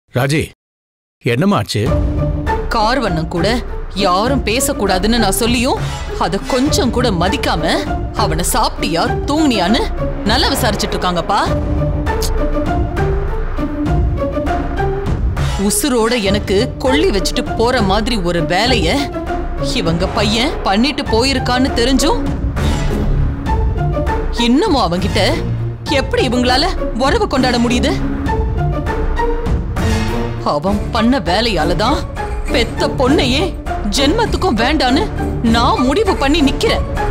ராஜி என்னமாச்சு கார் வண்ணம் கூட யாரும் பேசக்கூடாதுன்னு நான் சொல்லியும் அத கொஞ்சம் கூட மதிக்காம அவனை சாப்பிட்டியா தூங்குனியான்னு நல்லா விசாரிச்சிட்டு இருக்காங்கப்பா உசுரோட எனக்கு கொள்ளி வச்சுட்டு போற மாதிரி ஒரு வேலைய இவங்க பையன் பண்ணிட்டு போயிருக்கான்னு தெரிஞ்சும் இன்னமும் அவங்கிட்ட எப்படி இவங்களால உறவு கொண்டாட முடியுது அவன் பண்ண வேலையால தான் பெத்த பொண்ணையே ஜென்மத்துக்கும் வேண்டான்னு நான் முடிவு பண்ணி நிக்கிறேன்